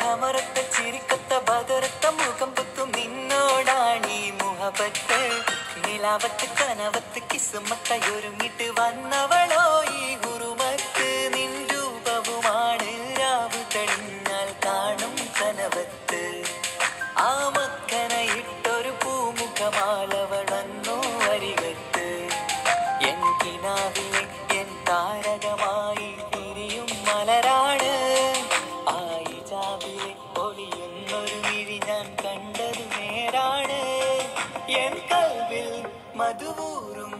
കമറത്ത ചിരിക്കത്ത ബദറത്ത മുഖം പുത്തും നിന്നോടാണീ മുഹബത്ത് നിലാവത്ത് കനവത്ത് കിസുമത്തയൊരുങ്ങിട്ട് വന്നവളോ ഈ ഗുരുമത്ത് നിൻ രൂപവുമാണ് രാവ് തെളിഞ്ഞാൽ കാണും കനവത്ത് ആ മക്കനയിട്ടൊരു പൂമുഖമാലവളന്നു അരികത്ത് എൻ കിനാവിലെ എൻ താരകമായി തിരിയും മലരാണ് ആയി ജാവിലെ ഒളിയുന്നൊരു മിഴി ഞാൻ കണ്ടത് നേരാണ് എൻ കൽവിൽ മധുവൂറും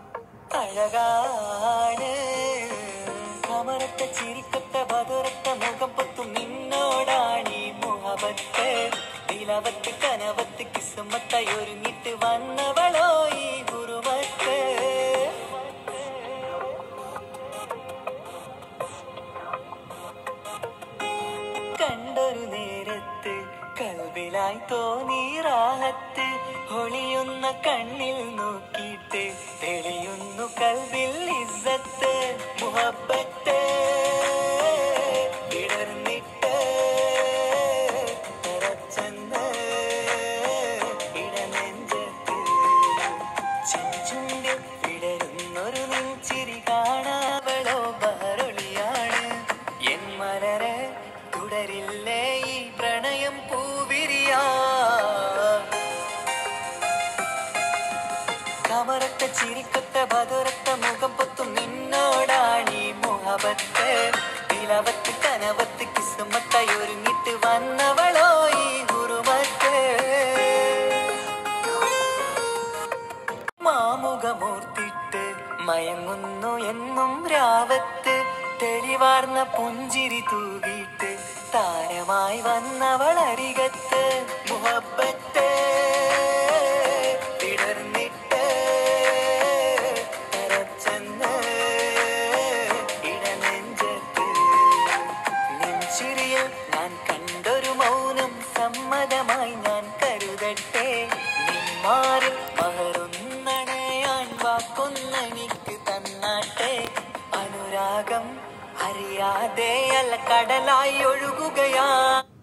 അഴകാണ് കമറത്ത ചിരിക്കത്ത ബദറത്ത മുഖം പൊത്തും നിന്നോടാണീ മുഹബത്ത് നിലവത്ത് കനവത്ത് കിസുമത്തായി ഒരുങ്ങിട്ട് വന്നവളോ ഈ ഗുരുവത്ത് കണ്ടൊരു നേരത്ത് കൽവിലായി തോന്നി റാഹത്ത് ഒളിയുന്ന കണ്ണിൽ നോക്കിയിട്ട് തെളിയുന്നു കൽവിൽ ഇസ്സത്ത് മുഹബത്ത് ഇടർന്നിട്ട് തരച്ചെന്ന് ഇടനെഞ്ചത്ത് ചെഞ്ചുണ്ടിൽ വിടരുന്നൊരു നെഞ്ചിരി കാണാവളോ ബഹറൊളിയാണ് എൻ മലരെ തുടരില്ലേ ഈ പ്രണയം പൂവിരിയാ കമറത്ത ചിരിക്കത്ത ബദറത്ത മുഖം പൊത്തും നിന്നോടാണീ മുഹബത്ത് നിലവത്ത് കനവത്ത് കിസുമത്തായി ഒരുങ്ങിട്ട് വന്നവളോ ഈ ഗുരുമത്ത് മാമുഖമൂർത്തിട്ട് മയങ്ങുന്നു എന്നും രാവത്ത് തെളിവാർന്ന പുഞ്ചിരി തൂകിയിട്ട് താരമായി വന്നവൾ അരികത്ത് മുഹബത്ത് വിടർന്നിട്ട് തരച്ചെന്ന് ഇടനെഞ്ചത്ത് നെഞ്ചിരിയിൽ ഞാൻ കണ്ടൊരു മൗനം സമ്മതമായി ഞാൻ കരുതട്ടെ നിന്മാരിൽ മഹറുന്നണയാൻ വാക്കൊന്നെനിക്ക് തന്നാട്ടെ അനുരാഗം അറിയാതെ അല്ല കടലായി ഒഴുകുകയാ